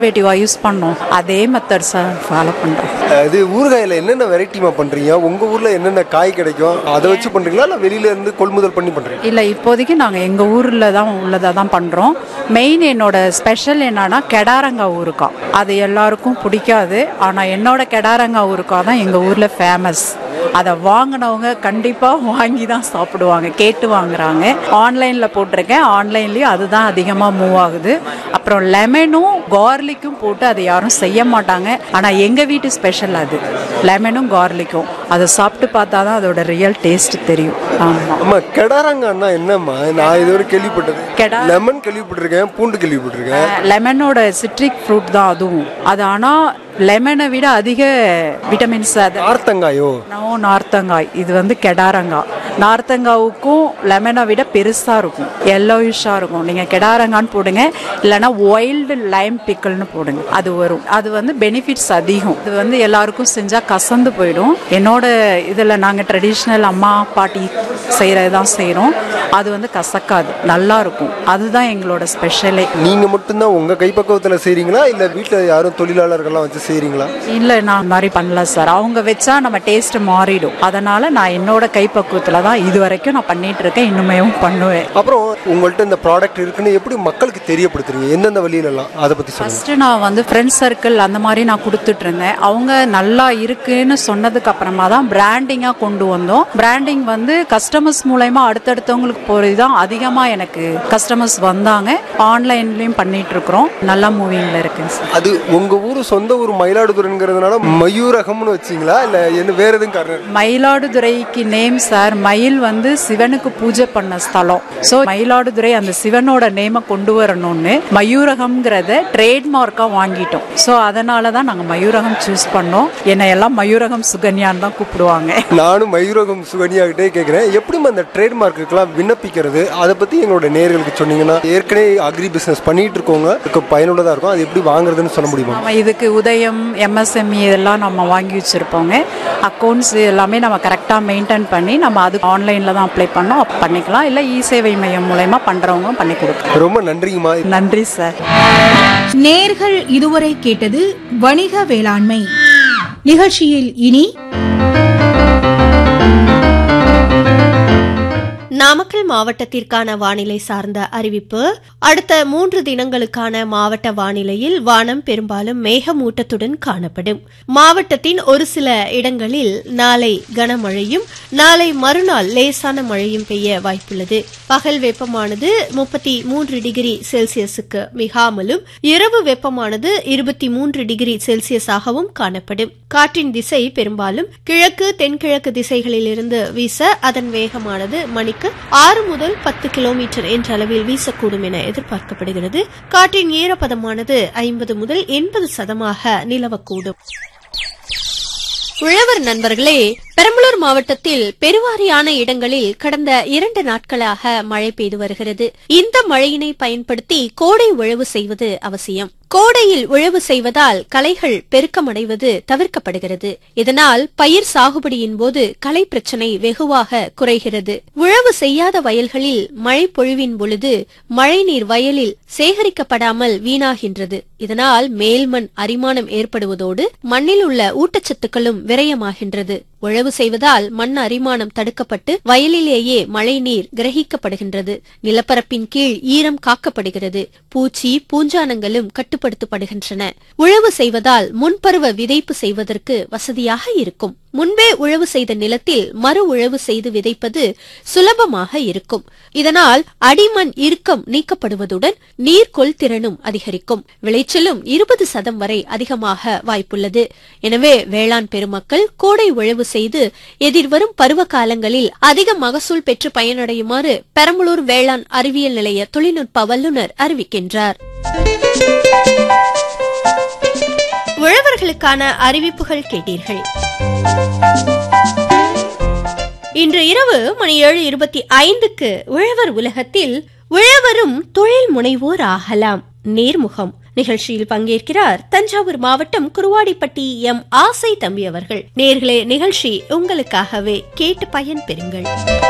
ப்ரிசர்வேட்டிவாக use பண்ணோம் அதே மெத்தட்ஸை follow பண்ணுறோம் இது ஊறுகாயில் என்னென்ன வெரைட்டிமா பண்ணுறீங்க உங்கள் ஊரில் என்னென்ன காய் கிடைக்கும் அதை வச்சு பண்ணுறீங்களா இல்லை வெளியில இருந்து கொள்முதல் பண்ணி பண்ணுறீங்க இல்லை இப்போதைக்கு நாங்கள் எங்கள் ஊரில் தான் உள்ளதை தான் பண்ணுறோம் மெயின் என்னோட ஸ்பெஷல் என்னன்னா கெடாரங்காய் ஊறுகாய் அது எல்லாருக்கும் பிடிக்காது ஆனால் என்னோட கெடாரங்காய் ஊறுகாய் தான் எங்கள் ஊரில் ஃபேமஸ் அதை வாங்கினவங்க கண்டிப்பாக வாங்கி தான் சாப்பிடுவாங்க கேட்டு வாங்குறாங்க ஆன்லைனில் போட்டிருக்கேன் ஆன்லைன்லேயும் அதுதான் அதிகமாக மூவ் ஆகுது அப்புறம் லெமனும் கார்லிக்கும் போட்டு அதை யாரும் செய்ய மாட்டாங்க ஆனால் எங்கள் வீட்டு ஸ்பெஷல் அது லெமனும் கார்லிக்கும் அதை சாப்பிட்டு பார்த்தா தான் அதோட ரியல் டேஸ்ட் தெரியும் ஆமாம் அம்மா கெடாரங்கான்னா என்னம்மா நான் இதுவரை கேள்விப்பட்டது கெடா- லெமன் கேள்விப்பட்டிருக்கேன் பூண்டு கேள்விப்பட்டிருக்கேன் லெமனோட சிட்ரிக் ஃப்ரூட் தான் அதுவும் அது ஆனால் லெமனை விட அதிக விட்டமின்ஸ் அது ஆர்த்தங்காயோ நோ நார்த்தங்காய் இது வந்து கெடாரங்காய் நார்த்தங்காவுக்கும் லெமனை விட பெருசாக இருக்கும் எல்லோயிஷாக இருக்கும் நீங்கள் கெடாரங்கான்னு போடுங்க இல்லைன்னா ஒயில்டு லைம் பிக்கல்னு போடுங்க அது வரும் அது வந்து பெனிஃபிட்ஸ் அதிகம் இது வந்து எல்லாருக்கும் செஞ்சால் கசந்து போயிடும் என்னோட இதில் நாங்கள் ட்ரெடிஷ்னல் அம்மா பாட்டி செய்கிறது தான் செய்கிறோம் அது வந்து கசக்காது நல்லா இருக்கும் அதுதான் எங்களோட ஸ்பெஷலே நீங்க மட்டும்தான் உங்க கைப்பக்குவத்துல செய்றீங்களா இல்ல வீட்ல யாரும் தொழிலாளர்கள்லாம் வச்சு செய்றீங்களா இல்லை நான் அந்த மாதிரி பண்ணல சார் அவங்க வச்சா நம்ம டேஸ்ட் மாறிடும் அதனால நான் என்னோட கைப்பக்குவத்தில் தான் இது வரைக்கும் நான் பண்ணிட்டு இருக்கேன் இன்னுமேவும் பண்ணுவேன் அப்புறம் உங்கள்ட்ட இந்த ப்ராடக்ட் இருக்குன்னு எப்படி மக்களுக்கு தெரியப்படுத்துறீங்க எந்தெந்த வழியிலலாம் அதை பத்தி சொல்லுங்க ஃபர்ஸ்ட் நான் வந்து ஃப்ரெண்ட்ஸ் சர்க்கிள் அந்த மாதிரி நான் கொடுத்துட்டு இருந்தேன் அவங்க நல்லா இருக்குன்னு சொன்னதுக்கு அப்புறமா தான் பிராண்டிங்காக கொண்டு வந்தோம் பிராண்டிங் வந்து கஸ்டமர்ஸ் மூலயமா அடுத்தடுத்தவங்களுக்கு போகிறது தான் அதிகமாக எனக்கு கஸ்டமர்ஸ் வந்தாங்க ஆன்லைன்லேயும் பண்ணிட்டு இருக்கிறோம் நல்லா மூவிங்கில் இருக்குங்க சார் அது உங்க ஊர் சொந்த ஊர் மயிலாடுதுறைங்கிறதுனால மயூரகம்னு வச்சீங்களா இல்ல என்ன வேற எதுவும் காரணம் இருக்கா? மயிலாடுதுறைக்கு நேம் சார் மயில் வந்து சிவனுக்கு பூஜை பண்ண ஸ்தலம் ஸோ மயிலாடுதுறை அந்த சிவனோட நேமை கொண்டு வரணும்னு மயூரகம்ங்கிறத ட்ரேட்மார்க்காக வாங்கிட்டோம் ஸோ அதனால தான் நாங்கள் மயூரகம் சூஸ் பண்ணோம் என்னை எல்லாம் மயூரகம் சுகன்யான்னு தான் கூப்பிடுவாங்க நானும் மயூரகம் சுகன்யா கிட்டே கேட்குறேன் எப்படிமா அந்த ட்ரேட்மார்க்குக்கெல்லாம் விண்ணப்பிக்கிறது அதை பத்தி எங்களோட நேயர்களுக்கு சொன்னீங்கன்னா ஏற்கனவே அக்ரி பிசினஸ் பண்ணிட்டு இருக்கவங்க இதுக்கு பயனுள்ளதா இருக்கும் அது எப்படி வாங்குறதுன்னு சொல்ல முடியுமா நம்ம இதுக்கு உதயம் எம்எஸ்எம்இ இதெல்லாம் நம்ம வாங்கி வச்சுருப்போங்க அக்கௌண்ட்ஸ் எல்லாமே நம்ம கரெக்டாக மெயின்டைன் பண்ணி நம்ம அது ஆன்லைனில் தான் அப்ளை பண்ணோம் அப்ப பண்ணிக்கலாம் இல்லை இ சேவை மையம் மூலயமா பண்ணுறவங்க பண்ணி கொடுக்கலாம் ரொம்ப நன்றிங்கம்மா நன்றி சார் நேர்கள் இதுவரை கேட்டது வணிக வேளாண்மை நிகழ்ச்சியில் இனி நாமக்கல் மாவட்டத்திற்கான வானிலை சார்ந்த அறிவிப்பு அடுத்த மூன்று தினங்களுக்கான மாவட்ட வானிலையில் வானம் பெரும்பாலும் மேகமூட்டத்துடன் காணப்படும் மாவட்டத்தின் ஒரு சில இடங்களில் நாளை கனமழையும் நாளை மறுநாள் லேசான மழையும் பெய்ய வாய்ப்புள்ளது பகல் வெப்பமானது முப்பத்தி மூன்று டிகிரி செல்சியஸுக்கு மிகாமலும் இரவு வெப்பமானது இருபத்தி மூன்று டிகிரி செல்சியஸாகவும் காணப்படும் காற்றின் திசை பெரும்பாலும் கிழக்கு தென்கிழக்கு திசைகளிலிருந்து வீச அதன் வேகமானது மணிக்கு ஆறு முதல் பத்து கிலோமீட்டர் என்ற அளவில் வீசக்கூடும் என எதிர்பார்க்கப்படுகிறது காற்றின் ஈரப்பதமானது ஐம்பது முதல் எண்பது சதமாக நிலவக்கூடும் உழவர் நண்பர்களே பெரம்பலூர் மாவட்டத்தில் பெருவாரியான இடங்களில் கடந்த இரண்டு நாட்களாக மழை பெய்து வருகிறது இந்த மழையினை பயன்படுத்தி கோடை உழவு செய்வது அவசியம் கோடையில் உழவு செய்வதால் களைகள் பெருக்கமடைவது தவிர்க்கப்படுகிறது இதனால் பயிர் சாகுபடியின் போது களை பிரச்சனை வெகுவாக குறைகிறது உழவு செய்யாத வயல்களில் மழை பொழிவின் பொழுது மழைநீர் வயலில் சேகரிக்கப்படாமல் வீணாகின்றது இதனால் மேல்மண் அரிமானம் ஏற்படுவதோடு மண்ணில் உள்ள ஊட்டச்சத்துக்களும் விரயமாகின்றது உழவு செய்வதால் மண் அரிமானம் தடுக்கப்பட்டு வயலிலேயே மழைநீர் கிரகிக்கப்படுகின்றது நிலப்பரப்பின் கீழ் ஈரம் காக்கப்படுகிறது பூச்சி பூஞ்சானங்களும் கட்டுப்படுத்தப்படுகின்றன உழவு செய்வதால் முன்பருவ விதைப்பு செய்வதற்கு வசதியாக இருக்கும் முன்பே உழவு செய்த நிலத்தில் மறு உழவு செய்து விதைப்பது சுலபமாக இருக்கும் இதனால் அடிமண் இறுக்கம் நீக்கப்படுவதுடன் நீர் கொள்திறனும் அதிகரிக்கும் விளைச்சலும் இருபது சதம் வரை அதிகமாக வாய்ப்புள்ளது எனவே வேளாண் பெருமக்கள் கோடை உழவு செய்து எதிர்வரும் பருவ காலங்களில் அதிக மகசூல் பெற்று பயனடையுமாறு பெரம்பலூர் வேளாண் அறிவியல் நிலைய தொழில்நுட்ப வல்லுநர் அறிவிக்கின்றார் உழவர்களுக்கான அறிவிப்புகள் கேட்டீர்கள் இன்று இரவு மணி ஏழு இருபத்தி ஐந்துக்கு உழவர் உலகத்தில் உழவரும் தொழில் முனைவோர் ஆகலாம் நேர்முகம் நிகழ்ச்சியில் பங்கேற்கிறார் தஞ்சாவூர் மாவட்டம் குருவாடிப்பட்டி எம் ஆசை தம்பி அவர்கள் நேர்களே நிகழ்ச்சி உங்களுக்காகவே கேட்டு பயன் பெறுங்கள்